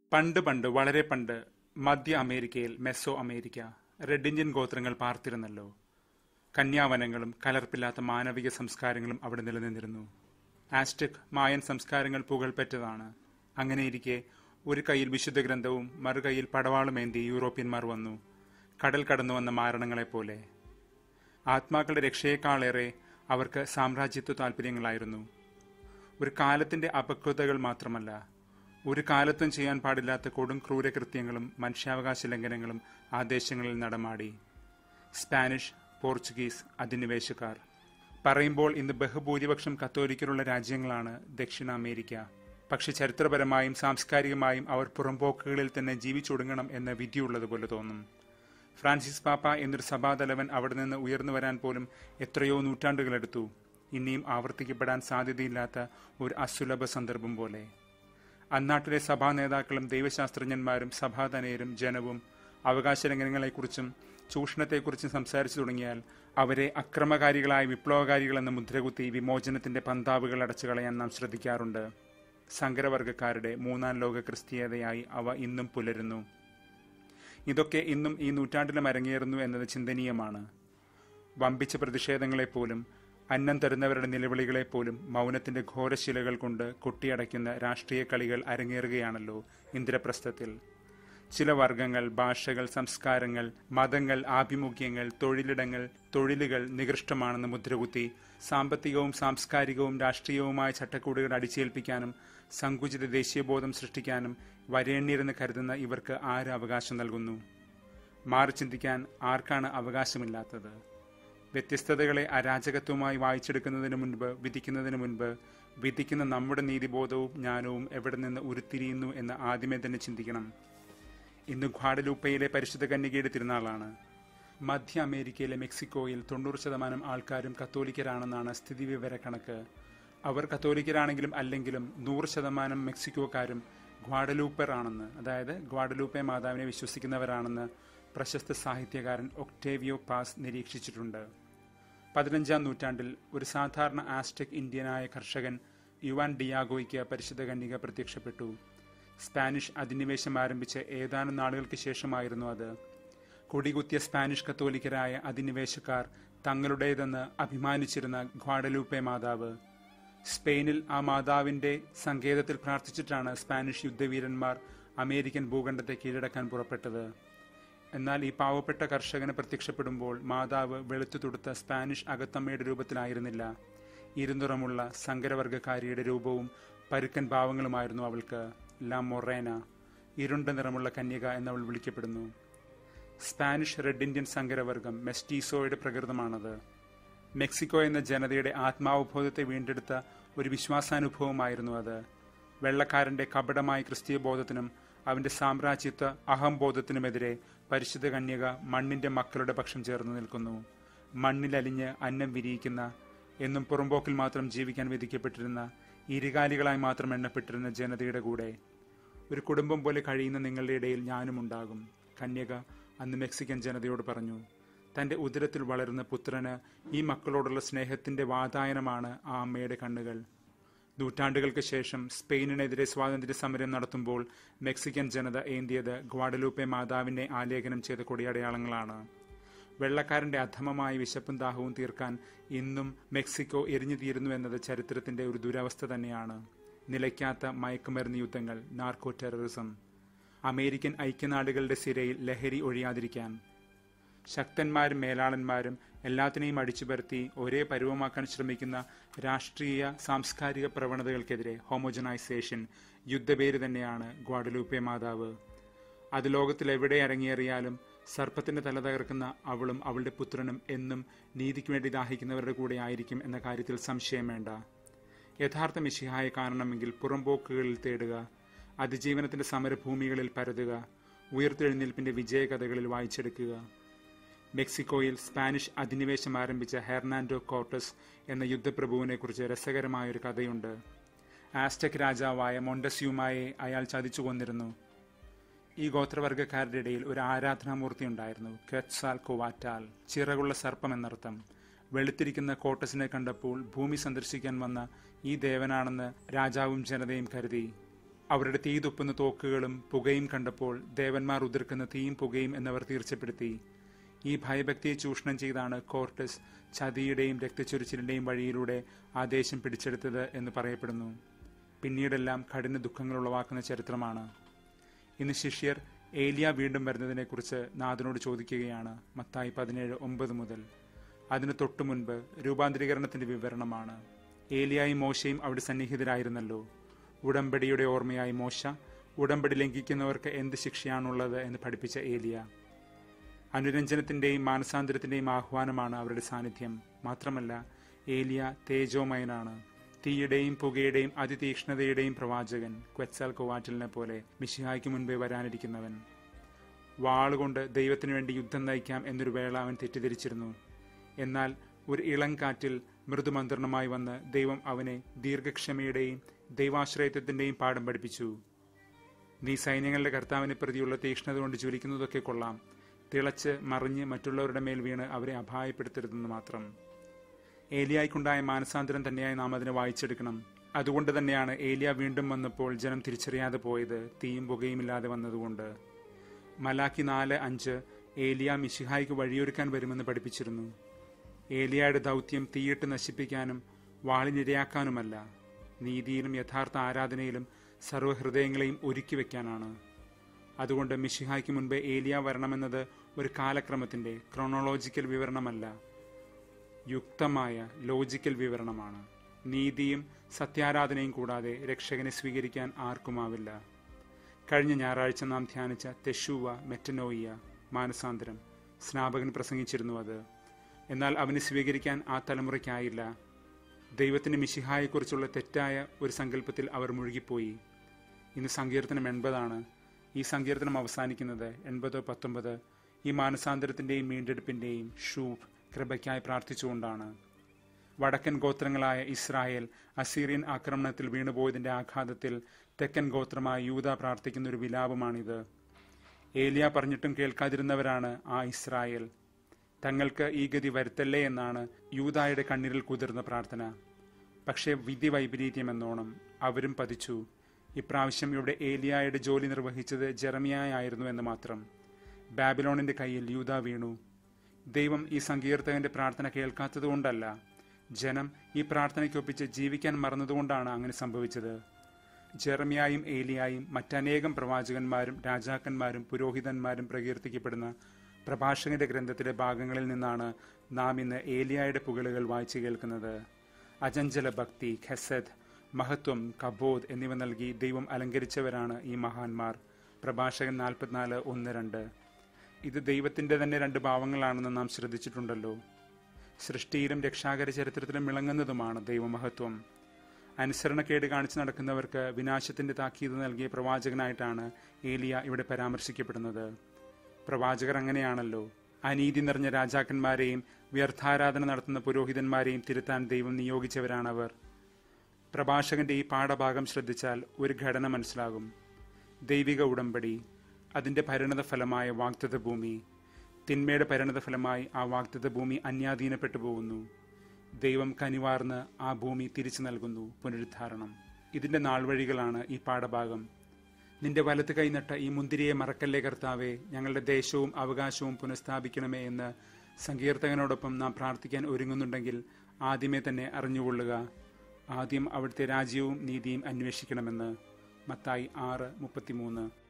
പണ്ട് പണ്ട് വളരെ പണ്ട് മധ്യ അമേരിക്കയിൽ മെസ്സോ അമേരിക്ക റെഡ് ഇന്ത്യൻ ഗോത്രങ്ങൾ പാർത്തിരുന്നല്ലോ കന്യാവനങ്ങളും കലർപ്പില്ലാത്ത മാനവിക സംസ്കാരങ്ങളും അവിടെ നിലനിന്നിരുന്നു ആസ്റ്റക് മായൻ സംസ്കാരങ്ങൾ പുകൾപ്പെട്ടതാണ് അങ്ങനെയിരിക്കെ ഒരു കൈയിൽ വിശുദ്ധ ഗ്രന്ഥവും മറുകൈയിൽ പടവാളുമേന്തി യൂറോപ്യന്മാർ വന്നു കടൽ കടന്നു വന്ന മാരണങ്ങളെപ്പോലെ ആത്മാക്കളുടെ രക്ഷയേക്കാളേറെ അവർക്ക് സാമ്രാജ്യത്വ താല്പര്യങ്ങളായിരുന്നു ഒരു കാലത്തിന്റെ അപക്വതകൾ മാത്രമല്ല ഒരു കാലത്തും ചെയ്യാൻ പാടില്ലാത്ത കൊടും ക്രൂരകൃത്യങ്ങളും മനുഷ്യാവകാശ ലംഘനങ്ങളും ആ ദേശങ്ങളിൽ നടമാടി സ്പാനിഷ് പോർച്ചുഗീസ് അധിനിവേശക്കാർ പറയുമ്പോൾ ഇന്ന് ബഹുഭൂരിപക്ഷം കത്തോലിക്കലുള്ള രാജ്യങ്ങളാണ് ദക്ഷിണ അമേരിക്ക പക്ഷെ ചരിത്രപരമായും സാംസ്കാരികമായും അവർ പുറംപോക്കുകളിൽ തന്നെ ജീവിച്ചൊടുങ്ങണം എന്ന വിധിയുള്ളതുപോലെ തോന്നും ഫ്രാൻസിസ് പാപ്പ എന്നൊരു സഭാതലവൻ അവിടെ നിന്ന് ഉയർന്നു വരാൻ പോലും എത്രയോ നൂറ്റാണ്ടുകളെടുത്തു ഇനിയും ആവർത്തിക്കപ്പെടാൻ സാധ്യതയില്ലാത്ത ഒരു അസുലഭ സന്ദർഭം പോലെ അന്നാട്ടിലെ സഭാ നേതാക്കളും ദൈവശാസ്ത്രജ്ഞന്മാരും സഭാതനയരും ജനവും അവകാശ ലംഘനങ്ങളെക്കുറിച്ചും ചൂഷണത്തെക്കുറിച്ചും സംസാരിച്ചു തുടങ്ങിയാൽ അവരെ അക്രമകാരികളായ വിപ്ലവകാരികളെന്ന മുദ്രകുത്തി വിമോചനത്തിന്റെ പന്താവുകൾ അടച്ചു കളയാൻ നാം ശ്രദ്ധിക്കാറുണ്ട് സങ്കരവർഗക്കാരുടെ മൂന്നാം ലോക ക്രിസ്തീയതയായി അവ ഇന്നും പുലരുന്നു ഇതൊക്കെ ഇന്നും ഈ നൂറ്റാണ്ടിലും അരങ്ങേറുന്നു എന്നത് ചിന്തനീയമാണ് വമ്പിച്ച പ്രതിഷേധങ്ങളെപ്പോലും അന്നം തരുന്നവരുടെ നിലവിളികളെപ്പോലും മൗനത്തിന്റെ ഘോരശിലകൾ കൊണ്ട് കൊട്ടിയടയ്ക്കുന്ന രാഷ്ട്രീയ കളികൾ അരങ്ങേറുകയാണല്ലോ ഇന്ദ്രപ്രസ്ഥത്തിൽ ചില വർഗങ്ങൾ ഭാഷകൾ സംസ്കാരങ്ങൾ മതങ്ങൾ ആഭിമുഖ്യങ്ങൾ തൊഴിലിടങ്ങൾ തൊഴിലുകൾ നികൃഷ്ടമാണെന്ന് മുദ്രകുത്തി സാമ്പത്തികവും സാംസ്കാരികവും രാഷ്ട്രീയവുമായ ചട്ടക്കൂടുകൾ അടിച്ചേൽപ്പിക്കാനും സങ്കുചിത ദേശീയബോധം സൃഷ്ടിക്കാനും വരേണ്യരെന്ന് കരുതുന്ന ഇവർക്ക് ആര് അവകാശം നൽകുന്നു മാറി ചിന്തിക്കാൻ ആർക്കാണ് അവകാശമില്ലാത്തത് വ്യത്യസ്തതകളെ അരാജകത്വമായി വായിച്ചെടുക്കുന്നതിന് മുൻപ് വിധിക്കുന്നതിന് മുൻപ് വിധിക്കുന്ന നമ്മുടെ നീതിബോധവും ജ്ഞാനവും എവിടെ നിന്ന് ഉരുത്തിരിയുന്നു എന്ന് ആദ്യമേ തന്നെ ചിന്തിക്കണം ഇന്ന് ഗ്വാഡലൂപ്പയിലെ പരിശുദ്ധ കന്യകയുടെ തിരുനാളാണ് മധ്യ അമേരിക്കയിലെ മെക്സിക്കോയിൽ തൊണ്ണൂറ് ശതമാനം ആൾക്കാരും കത്തോലിക്കരാണെന്നാണ് സ്ഥിതിവിവര കണക്ക് അവർ കത്തോലിക്കരാണെങ്കിലും അല്ലെങ്കിലും നൂറ് ശതമാനം മെക്സിക്കോക്കാരും ഗ്വാഡലൂപ്പർ ആണെന്ന് അതായത് ഗ്വാഡലൂപ്പെ മാതാവിനെ വിശ്വസിക്കുന്നവരാണെന്ന് പ്രശസ്ത സാഹിത്യകാരൻ ഒക്ടേവിയോ പാസ് നിരീക്ഷിച്ചിട്ടുണ്ട് പതിനഞ്ചാം നൂറ്റാണ്ടിൽ ഒരു സാധാരണ ആസ്റ്റക് ഇന്ത്യനായ കർഷകൻ യുവാൻ ഡിയാഗോയ്ക്ക് പരിശുദ്ധ കന്യക പ്രത്യക്ഷപ്പെട്ടു സ്പാനിഷ് അധിനിവേശം ആരംഭിച്ച് ഏതാനും നാളുകൾക്ക് ശേഷമായിരുന്നു അത് കൊടികുത്തിയ സ്പാനിഷ് കത്തോലിക്കരായ അധിനിവേശക്കാർ തങ്ങളുടേതെന്ന് അഭിമാനിച്ചിരുന്ന ഗ്വാഡലൂപ്പെ മാതാവ് സ്പെയിനിൽ ആ മാതാവിന്റെ സങ്കേതത്തിൽ പ്രാർത്ഥിച്ചിട്ടാണ് സ്പാനിഷ് യുദ്ധവീരന്മാർ അമേരിക്കൻ ഭൂഖണ്ഡത്തെ കീഴടക്കാൻ പുറപ്പെട്ടത് എന്നാൽ ഈ പാവപ്പെട്ട കർഷകന് പ്രത്യക്ഷപ്പെടുമ്പോൾ മാതാവ് വെളുത്തു തുടുത്ത സ്പാനിഷ് അകത്തമ്മയുടെ രൂപത്തിലായിരുന്നില്ല ഇരുനിറമുള്ള സങ്കരവർഗക്കാരിയുടെ രൂപവും പരുക്കൻ ഭാവങ്ങളുമായിരുന്നു അവൾക്ക് ല മൊറേന ഇരുണ്ട നിറമുള്ള കന്യക എന്നവൾ വിളിക്കപ്പെടുന്നു സ്പാനിഷ് റെഡ് ഇന്ത്യൻ സങ്കരവർഗം മെസ്റ്റീസോയുടെ പ്രകൃതമാണത് മെക്സിക്കോ എന്ന ജനതയുടെ ആത്മാവബോധത്തെ വീണ്ടെടുത്ത ഒരു വിശ്വാസാനുഭവമായിരുന്നു അത് വെള്ളക്കാരന്റെ കപടമായ ക്രിസ്തീയ ബോധത്തിനും അവന്റെ സാമ്രാജ്യത്വ അഹംബോധത്തിനുമെതിരെ പരിശുദ്ധ കന്യക മണ്ണിന്റെ മക്കളുടെ പക്ഷം ചേർന്ന് നിൽക്കുന്നു മണ്ണിലലിഞ്ഞ് അന്നം വിരിയിക്കുന്ന എന്നും പുറമ്പോക്കിൽ മാത്രം ജീവിക്കാൻ വിധിക്കപ്പെട്ടിരുന്ന ഇരുകാലികളായി മാത്രം എണ്ണപ്പെട്ടിരുന്ന ജനതയുടെ കൂടെ ഒരു കുടുംബം പോലെ കഴിയുന്ന നിങ്ങളുടെ ഇടയിൽ ഞാനും ഉണ്ടാകും കന്യക അന്ന് മെക്സിക്കൻ ജനതയോട് പറഞ്ഞു തന്റെ ഉദരത്തിൽ വളരുന്ന പുത്രന് ഈ മക്കളോടുള്ള സ്നേഹത്തിന്റെ വാതായനമാണ് ആ അമ്മയുടെ കണ്ണുകൾ നൂറ്റാണ്ടുകൾക്ക് ശേഷം സ്പെയിനിനെതിരെ സ്വാതന്ത്ര്യ സമരം നടത്തുമ്പോൾ മെക്സിക്കൻ ജനത ഏന്തിയത് ഗ്വാഡലൂപ്പെ മാതാവിനെ ആലേഖനം ചെയ്ത കൊടിയടയാളങ്ങളാണ് വെള്ളക്കാരന്റെ അധമമായ വിശപ്പും ദാഹവും തീർക്കാൻ ഇന്നും മെക്സിക്കോ എരിഞ്ഞു തീരുന്നു എന്നത് ചരിത്രത്തിന്റെ ഒരു ദുരവസ്ഥ തന്നെയാണ് നിലയ്ക്കാത്ത മയക്കുമരുന്ന് യുദ്ധങ്ങൾ നാർക്കോ ടെററിസം അമേരിക്കൻ ഐക്യനാടുകളുടെ സിരയിൽ ലഹരി ഒഴിയാതിരിക്കാൻ ശക്തന്മാരും മേലാളന്മാരും എല്ലാത്തിനെയും അടിച്ചുപരത്തി ഒരേ പരുവമാക്കാൻ ശ്രമിക്കുന്ന രാഷ്ട്രീയ സാംസ്കാരിക പ്രവണതകൾക്കെതിരെ ഹോമോജനൈസേഷൻ യുദ്ധപേര് തന്നെയാണ് ഗ്വാഡലൂപ്പെ മാതാവ് അത് ലോകത്തിൽ എവിടെ ഇറങ്ങിയേറിയാലും സർപ്പത്തിന്റെ തല തകർക്കുന്ന അവളും അവളുടെ പുത്രനും എന്നും നീതിക്ക് വേണ്ടി ദാഹിക്കുന്നവരുടെ കൂടെ ആയിരിക്കും എന്ന കാര്യത്തിൽ സംശയം വേണ്ട യഥാർത്ഥ മിശിഹായെ കാണണമെങ്കിൽ പുറംപോക്കുകളിൽ തേടുക അതിജീവനത്തിന്റെ സമരഭൂമികളിൽ പരതുക ഉയർത്തെഴുന്നേൽപ്പിന്റെ വിജയകഥകളിൽ വായിച്ചെടുക്കുക മെക്സിക്കോയിൽ സ്പാനിഷ് അധിനിവേശം ആരംഭിച്ച ഹെർണാൻഡോ കോർട്ടസ് എന്ന യുദ്ധപ്രഭുവിനെ കുറിച്ച് രസകരമായൊരു കഥയുണ്ട് ആസ്റ്റക് രാജാവായ മൊണ്ടസ്യൂമായെ അയാൾ ചതിച്ചു കൊന്നിരുന്നു ഈ ഗോത്രവർഗക്കാരുടെ ഇടയിൽ ഒരു ആരാധനാമൂർത്തി ഉണ്ടായിരുന്നു കെറ്റ്സാൽ കൊവാറ്റാൽ ചിറകുള്ള സർപ്പം എന്നർത്ഥം വെളുത്തിരിക്കുന്ന കോട്ടസിനെ കണ്ടപ്പോൾ ഭൂമി സന്ദർശിക്കാൻ വന്ന ഈ ദേവനാണെന്ന് രാജാവും ജനതയും കരുതി അവരുടെ തീ തുപ്പുന്ന തോക്കുകളും പുകയും കണ്ടപ്പോൾ ദേവന്മാർ ഉതിർക്കുന്ന തീയും പുകയും എന്നവർ തീർച്ചപ്പെടുത്തി ഈ ഭയഭക്തിയെ ചൂഷണം ചെയ്താണ് കോർട്ടസ് ചതിയുടെയും രക്തച്ചൊരിച്ചിലിന്റെയും വഴിയിലൂടെ ആ ദേശം പിടിച്ചെടുത്തത് എന്ന് പറയപ്പെടുന്നു പിന്നീടെല്ലാം കഠിന ദുഃഖങ്ങൾ ഉളവാക്കുന്ന ചരിത്രമാണ് ഇന്ന് ശിഷ്യർ ഏലിയ വീണ്ടും വരുന്നതിനെക്കുറിച്ച് നാഥനോട് ചോദിക്കുകയാണ് മത്തായി പതിനേഴ് ഒമ്പത് മുതൽ അതിന് തൊട്ടു മുൻപ് രൂപാന്തരീകരണത്തിന്റെ വിവരണമാണ് ഏലിയായും മോശയും അവിടെ സന്നിഹിതരായിരുന്നല്ലോ ഉടമ്പടിയുടെ ഓർമ്മയായി മോശ ഉടമ്പടി ലംഘിക്കുന്നവർക്ക് എന്ത് ശിക്ഷയാണുള്ളത് എന്ന് പഠിപ്പിച്ച ഏലിയ അനുരഞ്ജനത്തിന്റെയും മാനസാന്തരത്തിന്റെയും ആഹ്വാനമാണ് അവരുടെ സാന്നിധ്യം മാത്രമല്ല ഏലിയ തേജോമയനാണ് തീയുടെയും പുകയുടെയും അതിതീക്ഷ്ണതയുടെയും പ്രവാചകൻ ക്വറ്റ്സാൽ കൊവാറ്റലിനെ പോലെ മിഷിഹായ്ക്ക് മുൻപേ വരാനിരിക്കുന്നവൻ വാളുകൊണ്ട് ദൈവത്തിനു വേണ്ടി യുദ്ധം നയിക്കാം എന്നൊരു വേള അവൻ തെറ്റിദ്ധരിച്ചിരുന്നു എന്നാൽ ഒരു ഇളം കാറ്റിൽ മൃദുമന്ത്രണമായി വന്ന് ദൈവം അവനെ ദീർഘക്ഷമയുടെയും ദൈവാശ്രയത്വത്തിന്റെയും പാഠം പഠിപ്പിച്ചു നീ സൈന്യങ്ങളുടെ കർത്താവിനെ പ്രതിയുള്ള തീക്ഷ്ണത കൊണ്ട് ജ്വലിക്കുന്നതൊക്കെ കൊള്ളാം തിളച്ച് മറിഞ്ഞ് മറ്റുള്ളവരുടെ മേൽ വീണ് അവരെ അപായപ്പെടുത്തരുതെന്ന് മാത്രം ഏലിയായ്ക്കുണ്ടായ മാനസാന്തരം തന്നെയായി നാം അതിനെ വായിച്ചെടുക്കണം അതുകൊണ്ട് തന്നെയാണ് ഏലിയ വീണ്ടും വന്നപ്പോൾ ജനം തിരിച്ചറിയാതെ പോയത് തീയും പുകയും ഇല്ലാതെ വന്നതുകൊണ്ട് മലാക്കി നാല് അഞ്ച് ഏലിയ മിഷിഹായ്ക്ക് വഴിയൊരുക്കാൻ വരുമെന്ന് പഠിപ്പിച്ചിരുന്നു ഏലിയയുടെ ദൗത്യം തീയിട്ട് നശിപ്പിക്കാനും വാളിനിരയാക്കാനുമല്ല നീതിയിലും യഥാർത്ഥ ആരാധനയിലും സർവ്വഹൃദയങ്ങളെയും ഒരുക്കി വെക്കാനാണ് അതുകൊണ്ട് മിഷിഹായ്ക്ക് മുൻപേ ഏലിയ വരണമെന്നത് ഒരു കാലക്രമത്തിന്റെ ക്രോണോളോജിക്കൽ വിവരണമല്ല യുക്തമായ ലോജിക്കൽ വിവരണമാണ് നീതിയും സത്യാരാധനയും കൂടാതെ രക്ഷകനെ സ്വീകരിക്കാൻ ആർക്കുമാവില്ല കഴിഞ്ഞ ഞായറാഴ്ച നാം ധ്യാനിച്ച തെഷുവ മെറ്റനോയിയ മാനസാന്തരം സ്നാപകൻ പ്രസംഗിച്ചിരുന്നു അത് എന്നാൽ അവനെ സ്വീകരിക്കാൻ ആ തലമുറയ്ക്കായില്ല ദൈവത്തിന്റെ മിശിഹായെക്കുറിച്ചുള്ള തെറ്റായ ഒരു സങ്കല്പത്തിൽ അവർ മുഴുകിപ്പോയി ഇന്ന് സങ്കീർത്തനം എൺപതാണ് ഈ സങ്കീർത്തനം അവസാനിക്കുന്നത് എൺപത് പത്തൊമ്പത് ഈ മാനസാന്തരത്തിന്റെയും വീണ്ടെടുപ്പിന്റെയും ഷൂഫ് കൃപയ്ക്കായി പ്രാർത്ഥിച്ചുകൊണ്ടാണ് വടക്കൻ ഗോത്രങ്ങളായ ഇസ്രായേൽ അസീറിയൻ ആക്രമണത്തിൽ വീണുപോയതിന്റെ ആഘാതത്തിൽ തെക്കൻ ഗോത്രമായ യൂത പ്രാർത്ഥിക്കുന്ന ഒരു വിലാപമാണിത് ഏലിയ പറഞ്ഞിട്ടും കേൾക്കാതിരുന്നവരാണ് ആ ഇസ്രായേൽ തങ്ങൾക്ക് ഈ ഗതി വരുത്തല്ലേ എന്നാണ് യൂതായുടെ കണ്ണീരിൽ കുതിർന്ന പ്രാർത്ഥന പക്ഷേ വിധി വൈപരീത്യം എന്നോണം അവരും പതിച്ചു ഇപ്രാവശ്യം ഇവിടെ ഏലിയായുടെ ജോലി നിർവഹിച്ചത് ജെറമിയായിരുന്നു എന്ന് മാത്രം ബാബിലോണിന്റെ കയ്യിൽ യൂത വീണു ദൈവം ഈ സങ്കീർത്തകന്റെ പ്രാർത്ഥന കേൾക്കാത്തതുകൊണ്ടല്ല ജനം ഈ പ്രാർത്ഥനയ്ക്കൊപ്പിച്ച് ജീവിക്കാൻ മറന്നതുകൊണ്ടാണ് അങ്ങനെ സംഭവിച്ചത് ജെറമിയായും ഏലിയായും മറ്റനേകം പ്രവാചകന്മാരും രാജാക്കന്മാരും പുരോഹിതന്മാരും പ്രകീർത്തിക്കപ്പെടുന്ന പ്രഭാഷകന്റെ ഗ്രന്ഥത്തിലെ ഭാഗങ്ങളിൽ നിന്നാണ് നാം ഇന്ന് ഏലിയായുടെ പുകളുകൾ വായിച്ചു കേൾക്കുന്നത് അജഞ്ചല ഭക്തി ഖെസദ് മഹത്വം കബോധ് എന്നിവ നൽകി ദൈവം അലങ്കരിച്ചവരാണ് ഈ മഹാന്മാർ പ്രഭാഷകൻ നാൽപ്പത്തിനാല് ഒന്ന് രണ്ട് ഇത് ദൈവത്തിന്റെ തന്നെ രണ്ട് ഭാവങ്ങളാണെന്ന് നാം ശ്രദ്ധിച്ചിട്ടുണ്ടല്ലോ സൃഷ്ടിയിലും രക്ഷാകര ചരിത്രത്തിലും വിളങ്ങുന്നതുമാണ് ദൈവമഹത്വം അനുസരണക്കേട് കാണിച്ചു നടക്കുന്നവർക്ക് വിനാശത്തിന്റെ താക്കീത് നൽകിയ പ്രവാചകനായിട്ടാണ് ഏലിയ ഇവിടെ പരാമർശിക്കപ്പെടുന്നത് പ്രവാചകർ അങ്ങനെയാണല്ലോ അനീതി നിറഞ്ഞ രാജാക്കന്മാരെയും വ്യർത്ഥാരാധന നടത്തുന്ന പുരോഹിതന്മാരെയും തിരുത്താൻ ദൈവം നിയോഗിച്ചവരാണവർ പ്രഭാഷകന്റെ ഈ പാഠഭാഗം ശ്രദ്ധിച്ചാൽ ഒരു ഘടന മനസ്സിലാകും ദൈവിക ഉടമ്പടി അതിന്റെ പരിണത ഫലമായ വാഗ്ദത്ത ഭൂമി തിന്മയുടെ പരിണത ഫലമായി ആ വാഗ്ദത്ത ഭൂമി അന്യാധീനപ്പെട്ടു പോകുന്നു ദൈവം കനിവാർന്ന് ആ ഭൂമി തിരിച്ചു നൽകുന്നു പുനരുദ്ധാരണം ഇതിന്റെ നാൾവഴികളാണ് ഈ പാഠഭാഗം നിന്റെ വലത്ത് കൈനട്ട ഈ മുന്തിരിയെ മറക്കല്ലേ കർത്താവെ ഞങ്ങളുടെ ദേശവും അവകാശവും പുനഃസ്ഥാപിക്കണമേ എന്ന് സങ്കീർത്തകനോടൊപ്പം നാം പ്രാർത്ഥിക്കാൻ ഒരുങ്ങുന്നുണ്ടെങ്കിൽ ആദ്യമേ തന്നെ അറിഞ്ഞുകൊള്ളുക ആദ്യം അവിടുത്തെ രാജ്യവും നീതിയും അന്വേഷിക്കണമെന്ന് മത്തായി ആറ് മുപ്പത്തിമൂന്ന്